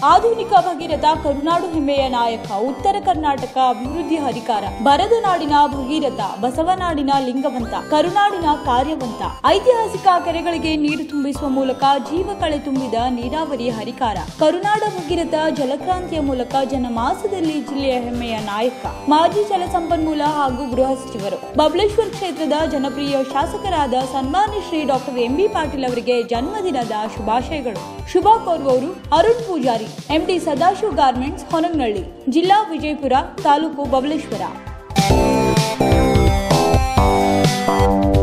ಆಧುನಿಕ ಭಗೀರಥ ಕರುನಾಡು ಹೆಮ್ಮೆಯ ನಾಯಕ ಉತ್ತರ ಕರ್ನಾಟಕ ಅಭಿವೃದ್ಧಿ ಹರಿಕಾರ ಬರದ ನಾಡಿನ ಭಗೀರಥ ಬಸವನಾಡಿನ ಲಿಂಗವಂತ ಕರುನಾಡಿನ ಕಾರ್ಯವಂತ ಐತಿಹಾಸಿಕ ಕೆರೆಗಳಿಗೆ ನೀರು ತುಂಬಿಸುವ ಮೂಲಕ ಜೀವ ಕಳೆ ತುಂಬಿದ ನೀರಾವರಿ ಹರಿಕಾರ ಕರುನಾಡ ಭಗೀರಥ ಜಲಕ್ರಾಂತಿಯ ಮೂಲಕ ಜನಮಾಸದಲ್ಲಿ ಜಿಲ್ಲೆಯ ಹೆಮ್ಮೆಯ ನಾಯಕ ಮಾಜಿ ಜಲಸಂಪನ್ಮೂಲ ಹಾಗೂ ಗೃಹ ಸಚಿವರು ಬಬಲೇಶ್ವರ ಕ್ಷೇತ್ರದ ಜನಪ್ರಿಯ ಶಾಸಕರಾದ ಸನ್ಮಾನ್ಯ ಶ್ರೀ ಡಾಕ್ಟರ್ ಎಂಬಿ ಪಾಟೀಲ್ ಅವರಿಗೆ ಜನ್ಮದಿನದ ಶುಭಾಶಯಗಳು ಶುಭ ಕೋರುವವರು ಅರುಣ್ ಪೂಜಾರಿ ಎಂಡಿ ಸದಾಶಿವ್ ಗಾರ್ಮೆಂಟ್ಸ್ ಹೊನಗನಹಳ್ಳಿ ಜಿಲ್ಲಾ ವಿಜಯಪುರ ತಾಲೂಕು ಬಬಲೇಶ್ವರ